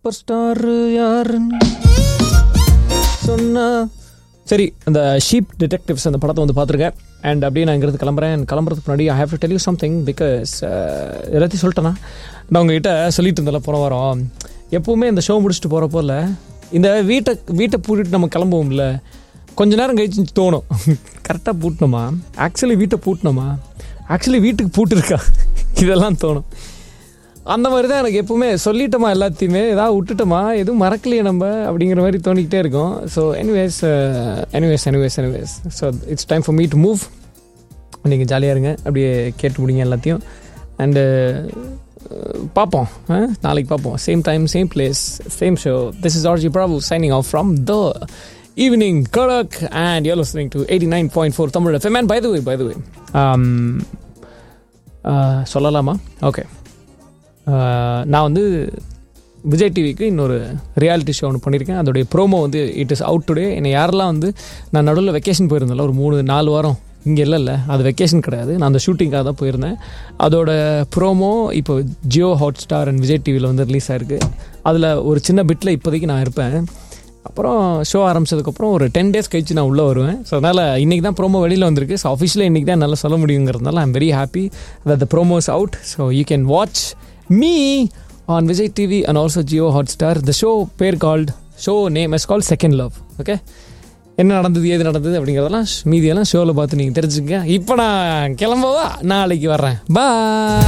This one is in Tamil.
சூப்பர் ஸ்டார் யாருன்னு சொன்னா சரி அந்த ஷீப் டிடெக்டிவ்ஸ் அந்த படத்தை வந்து பார்த்துருக்கேன் அண்ட் அப்படியே நான் இங்கிருந்து கிளம்புறேன் கிளம்புறதுக்கு முன்னாடி I have to tell you something because எல்லாத்தையும் சொல்லிட்டேனா நான் உங்ககிட்ட சொல்லிட்டு இருந்தேன்ல போன வாரம் எப்பவுமே இந்த ஷோ முடிச்சுட்டு போகிறப்போ இல்லை இந்த வீட்டை வீட்டை பூட்டிட்டு நம்ம கிளம்புவோம்ல கொஞ்ச நேரம் கழிச்சு தோணும் கரெக்டாக பூட்டணுமா ஆக்சுவலி வீட்டை பூட்டணுமா ஆக்சுவலி வீட்டுக்கு பூட்டிருக்கா இதெல்லாம் தோணும் அந்த மாதிரி தான் எனக்கு எப்பவுமே சொல்லிட்டோமா எல்லாத்தையுமே ஏதாவது விட்டுட்டோமா எதுவும் மறக்கலையே நம்ம அப்படிங்கிற மாதிரி தோணிக்கிட்டே இருக்கும் so anyways anyways anyways anyways so it's time for me to move நீங்கள் ஜாலியாக இருங்க அப்படியே கேட்டு முடிங்க எல்லாத்தையும் அண்டு பார்ப்போம் ஆ? நாளைக்கு பார்ப்போம் same time same place same show this is RJ Prabhu signing off from the evening Kadak and you listening to eighty nine point four Tamil FM and by the way by the way சொல்லலாமா ஓகே நான் வந்து விஜய் டிவிக்கு இன்னொரு ரியாலிட்டி ஷோ ஒன்று பண்ணியிருக்கேன் அதோடைய ப்ரோமோ வந்து இட் இஸ் அவுட் டுடே என்னை யாரெல்லாம் வந்து நான் நடுவில் வெக்கேஷன் போயிருந்தேன்ல ஒரு மூணு நாலு வாரம் இங்கே இல்லைல்ல அது வெக்கேஷன் கிடையாது நான் அந்த ஷூட்டிங்காக தான் போயிருந்தேன் அதோட ப்ரோமோ இப்போ Jio Hotstar and Vijay டிவியில் வந்து ரிலீஸ் ஆயிருக்கு அதில் ஒரு சின்ன பிட்டில் இப்போதைக்கு நான் இருப்பேன் அப்புறம் ஷோ ஆரம்பிச்சதுக்கப்புறம் ஒரு டென் டேஸ் கழிச்சு நான் உள்ளே வருவேன் ஸோ அதனால் இன்றைக்கி தான் ப்ரோமோ வெளியில் வந்திருக்கு ஸோ அஃபிஷியலாக இன்றைக்கி தான் நல்லா சொல்ல முடியுங்கிறதுனால I'm very happy that the promos out so you can watch me on Vijay TV and also Jio Hotstar the show பேர் called show name is called second love okay என்ன நடந்தது ஏது நடந்தது அப்படிங்கிறதெல்லாம் மீதியெல்லாம் ஷோவில் பார்த்து நீங்கள் தெரிஞ்சுங்க இப்போ நான் கிளம்பவா நாளைக்கு வர்றேன் பாய்